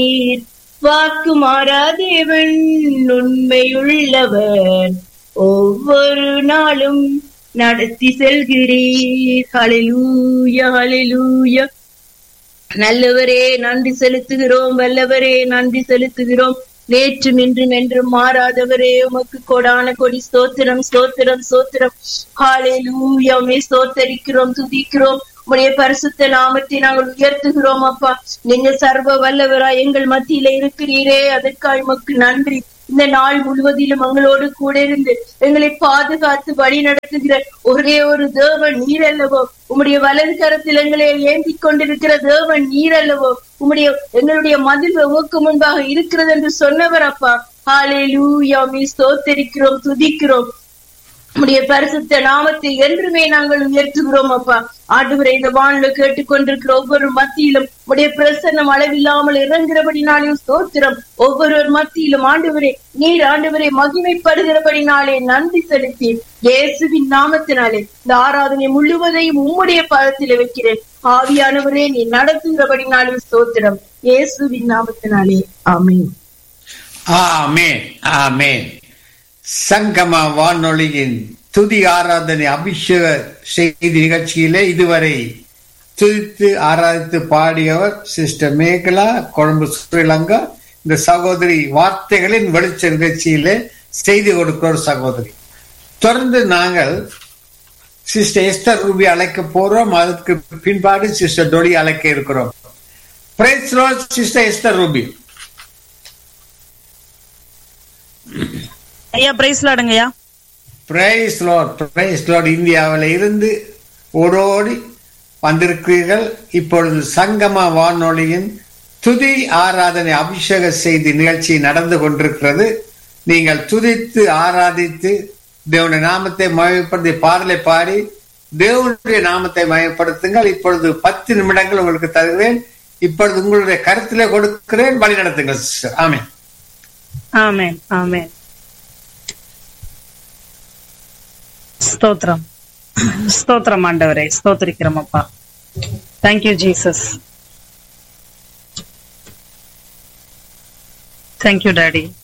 நீர் வாக்கு மாறாதேவன் உண்மையுள்ளவர் ஒவ்வொரு நாளும் நடத்தி செல்கிறீர் ஹalleluya ஹalleluya நல்லவரே நன்றி செலுத்துகிறோம் வல்லவரே நன்றி செலுத்துகிறோம் நேற்றும் இன்றும் என்றும் மாறாதவரே உமக்கு கொடான கொடி ஸ்தோத்திரம் ஸ்தோத்திரம் ஸ்தோத்திரம் ஹalleluya உம்மை ஸ்தோத்தரிக்கிறோம் துதிக்கிறோம் உடைய பரிசுத்த நாமத்தை நாங்கள் உயர்த்துகிறோம் அப்பா நீங்க சர்வ வல்லவராய் எங்கள் மத்தியில இருக்கிறீரே அதற்காக உமக்கு நன்றி இந்த நாள் முழுவதிலும் எங்களோடு கூட இருந்து எங்களை பாதுகாத்து வழி நடத்துகிற ஒரே ஒரு தேவன் நீர் அல்லவோ உம்முடைய வலது கரத்தில் எங்களை ஏந்தி கொண்டிருக்கிற தேவன் நீர் அல்லவோ உம்முடைய எங்களுடைய மதில் உமக்கு முன்பாக இருக்கிறது என்று சொன்னவர் அப்பா ஹாலே லூயா மீ ஸ்தோத்தரிக்கிறோம் துதிக்கிறோம் உடைய பரிசுத்த நாமத்தை என்றுமே நாங்கள் உயர்த்துகிறோம் அப்பா ஆண்டவரை இந்த வானில கேட்டுக்கொண்டிருக்கிற ஒவ்வொரு மத்தியிலும் உடைய பிரசன்னம் அளவில்லாமல் இறங்குகிறபடினாலே ஸ்தோத்திரம் ஒவ்வொருவர் மத்தியிலும் ஆண்டவரே நீர் ஆண்டவரை மகிமைப்படுகிறபடினாலே நன்றி செலுத்தி இயேசுவின் நாமத்தினாலே இந்த ஆராதனை முழுவதையும் உம்முடைய பாதத்தில் வைக்கிறேன் ஆவியானவரே நீ நடத்துகிறபடினாலே ஸ்தோத்திரம் இயேசுவின் நாமத்தினாலே ஆமென் ஆமென் ஆமென் சங்கம வானொலியின் துதி ஆராதனை அபிஷேக செய்தி நிகழ்ச்சியிலே இதுவரை துதித்து ஆராதித்து பாடியவர் சிஸ்டர் மேகலா கொழும்பு ஸ்ரீலங்கா இந்த சகோதரி வார்த்தைகளின் வெளிச்ச நிகழ்ச்சியிலே செய்தி கொடுக்கிற சகோதரி தொடர்ந்து நாங்கள் சிஸ்டர் எஸ்டர் ரூபி அழைக்க போறோம் அதற்கு பின்பாடு சிஸ்டர் டொலி அழைக்க இருக்கிறோம் பிரைஸ் சிஸ்டர் எஸ்டர் ரூபி ஐயா பிரைஸ் லாடுங்கய்யா பிரைஸ் லார்ட் பிரைஸ் லார்ட் இந்தியாவில் இருந்து ஓடோடி வந்திருக்கிறீர்கள் இப்பொழுது சங்கம வானொலியின் துதி ஆராதனை அபிஷேக செய்தி நிகழ்ச்சி நடந்து கொண்டிருக்கிறது நீங்கள் துதித்து ஆராதித்து தேவனுடைய நாமத்தை மயப்படுத்தி பாடலை பாடி தேவனுடைய நாமத்தை மயப்படுத்துங்கள் இப்பொழுது பத்து நிமிடங்கள் உங்களுக்கு தருகிறேன் இப்பொழுது உங்களுடைய கருத்திலே கொடுக்கிறேன் வழி நடத்துங்கள் sister. ஆமென் ஆமென் ஆமென் ஸ்தோத்திரம் ஸ்தோத்திரம் ஆண்டவரே ஸ்தோத்திரிக்கிறோம் அப்பா தேங்க்யூ ஜீசஸ் தேங்க்யூ டாடி